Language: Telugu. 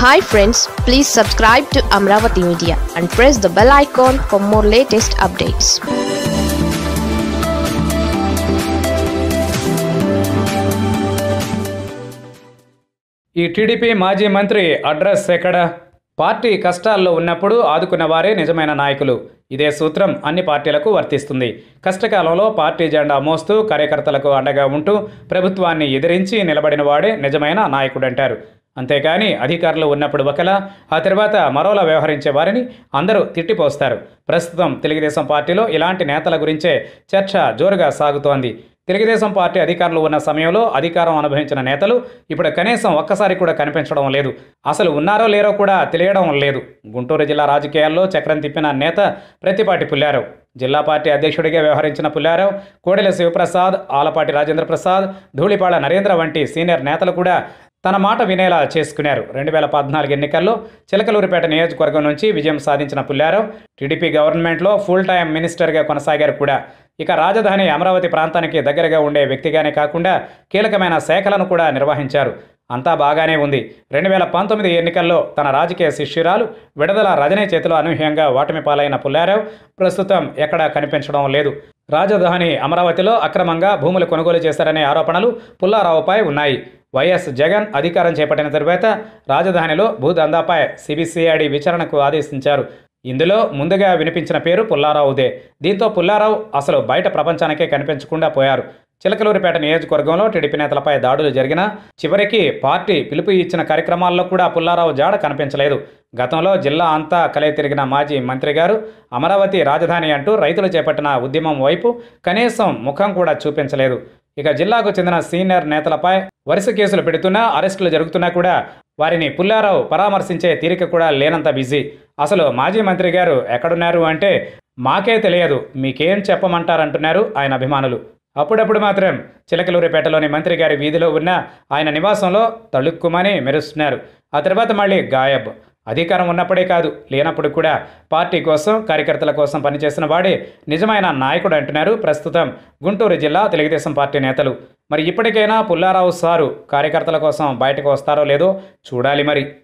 hi friends please subscribe to Amaravati media and press the bell icon for more latest updates ఈ టీడీపీ మాజీ మంత్రి అడ్రస్ ఎక్కడ పార్టీ కష్టాల్లో ఉన్నప్పుడు ఆదుకున్న వారే నిజమైన నాయకులు ఇదే సూత్రం అన్ని పార్టీలకు వర్తిస్తుంది కష్టకాలంలో పార్టీ జెండా మోస్తూ కార్యకర్తలకు అండగా ఉంటూ ప్రభుత్వాన్ని ఎదిరించి నిలబడిన వాడే నిజమైన నాయకుడంటారు అంతేకాని అధికారులు ఉన్నప్పుడు ఒకలా ఆ తర్వాత మరోలా వ్యవహరించే వారిని అందరూ తిట్టిపోస్తారు ప్రస్తుతం తెలుగుదేశం పార్టీలో ఇలాంటి నేతల గురించే చర్చ జోరుగా సాగుతోంది తెలుగుదేశం పార్టీ అధికారులు ఉన్న సమయంలో అధికారం అనుభవించిన నేతలు ఇప్పుడు కనీసం ఒక్కసారి కూడా కనిపించడం లేదు అసలు ఉన్నారో లేరో కూడా తెలియడం లేదు గుంటూరు జిల్లా రాజకీయాల్లో చక్రం తిప్పిన నేత ప్రతిపాటి పుల్లారావు జిల్లా పార్టీ అధ్యక్షుడిగా వ్యవహరించిన పుల్లారావు కోడెల శివప్రసాద్ ఆలపాటి రాజేంద్ర ప్రసాద్ ధూళిపాళ నరేంద్ర వంటి సీనియర్ నేతలు కూడా తన మాట వినేలా చేసుకున్నారు రెండు వేల పద్నాలుగు ఎన్నికల్లో చిలకలూరిపేట నియోజకవర్గం నుంచి విజయం సాధించిన పుల్లారావు టీడీపీ గవర్నమెంట్లో ఫుల్ టైం మినిస్టర్గా కొనసాగారు కూడా ఇక రాజధాని అమరావతి ప్రాంతానికి దగ్గరగా ఉండే వ్యక్తిగానే కాకుండా కీలకమైన శాఖలను కూడా నిర్వహించారు అంతా బాగానే ఉంది రెండు వేల పంతొమ్మిది ఎన్నికల్లో తన రాజకీయ శిష్యురాలు విడుదల రజనీ చేతిలో అనూహ్యంగా ఓటమి పాలైన పుల్లారావు ప్రస్తుతం ఎక్కడా కనిపించడం లేదు రాజధాని అమరావతిలో అక్రమంగా భూములు కొనుగోలు చేశారనే ఆరోపణలు పుల్లారావుపై ఉన్నాయి వైఎస్ జగన్ అధికారం చేపట్టిన తరువాత రాజధానిలో భూదందాపై సిబిసిఐడి విచారణకు ఆదేశించారు ఇందులో ముందుగా వినిపించిన పేరు పుల్లారావుదే దీంతో పుల్లారావు అసలు బయట ప్రపంచానికే కనిపించకుండా పోయారు చిలకలూరిపేట నియోజకవర్గంలో టీడీపీ నేతలపై దాడులు జరిగినా చివరికి పార్టీ పిలుపు ఇచ్చిన కార్యక్రమాల్లో కూడా పుల్లారావు జాడ కనిపించలేదు గతంలో జిల్లా అంతా కలయి తిరిగిన మాజీ మంత్రి గారు అమరావతి రాజధాని అంటూ రైతులు చేపట్టిన ఉద్యమం వైపు కనీసం ముఖం కూడా చూపించలేదు ఇక జిల్లాకు చెందిన సీనియర్ నేతలపై వరుస కేసులు పెడుతున్నా అరెస్టులు జరుగుతున్నా కూడా వారిని పుల్లారావు పరామర్శించే తీరిక కూడా లేనంత బిజీ అసలు మాజీ మంత్రి గారు ఎక్కడున్నారు అంటే మాకే తెలియదు మీకేం చెప్పమంటారంటున్నారు ఆయన అభిమానులు అప్పుడప్పుడు మాత్రం చిలకలూరిపేటలోని మంత్రి గారి వీధిలో ఉన్న ఆయన నివాసంలో తళుక్కుమని మెరుస్తున్నారు ఆ తర్వాత మళ్ళీ గాయబ్ అధికారం ఉన్నప్పుడే కాదు లేనప్పుడు కూడా పార్టీ కోసం కార్యకర్తల కోసం పనిచేసిన వాడే నిజమైన నాయకుడు అంటున్నారు ప్రస్తుతం గుంటూరు జిల్లా తెలుగుదేశం పార్టీ నేతలు మరి ఇప్పటికైనా పుల్లారావు సారు కార్యకర్తల కోసం బయటకు వస్తారో లేదో చూడాలి మరి